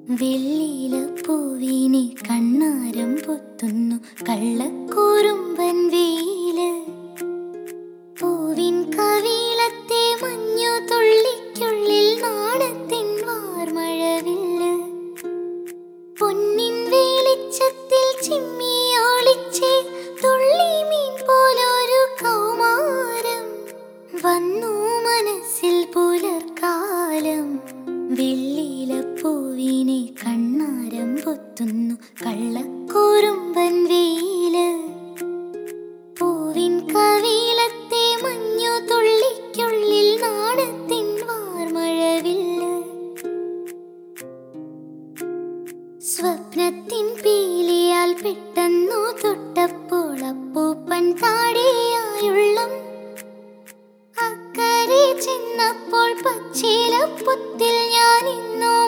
വെള്ളിയില പൂവിനെ കണ്ണാരം പൊത്തുന്നു കള്ളക്കൂറുമ്പൻ വെയില് പൂവിൻ കവിളത്തെ മഞ്ഞു തുള്ളിക്കുള്ളിൽ നാണത്തിൻ വാർമഴവില്ല് പൊന്നിൻ വെളിച്ചത്തിൽ ചിമ്മി ഒളിച്ചേ തുള്ളി മീൻ പോലൊരു കൗമാരം വന്നു മനസ്സിൽ പുലർക്കാലം വെള്ളിയില പൂവിനെ കണ്ണാരം പൊത്തുന്നു കള്ളക്കൂറുമ്പൻ വെയില് പൂവിൻ കവിളത്തെ മഞ്ഞു തുള്ളിക്കുള്ളിൽ നാണത്തിൻ വാർമഴവില്ല് സ്വപ്നത്തിൻ പീലിയാൽ പെട്ടെന്നു തൊട്ടപ്പോൾ അപ്പൂപ്പൻ താടിയായുള്ളം അക്കരെ ചെന്നപ്പോൾ പച്ചിലപ്പുത്തിൽ ഞാൻ ഇന്നും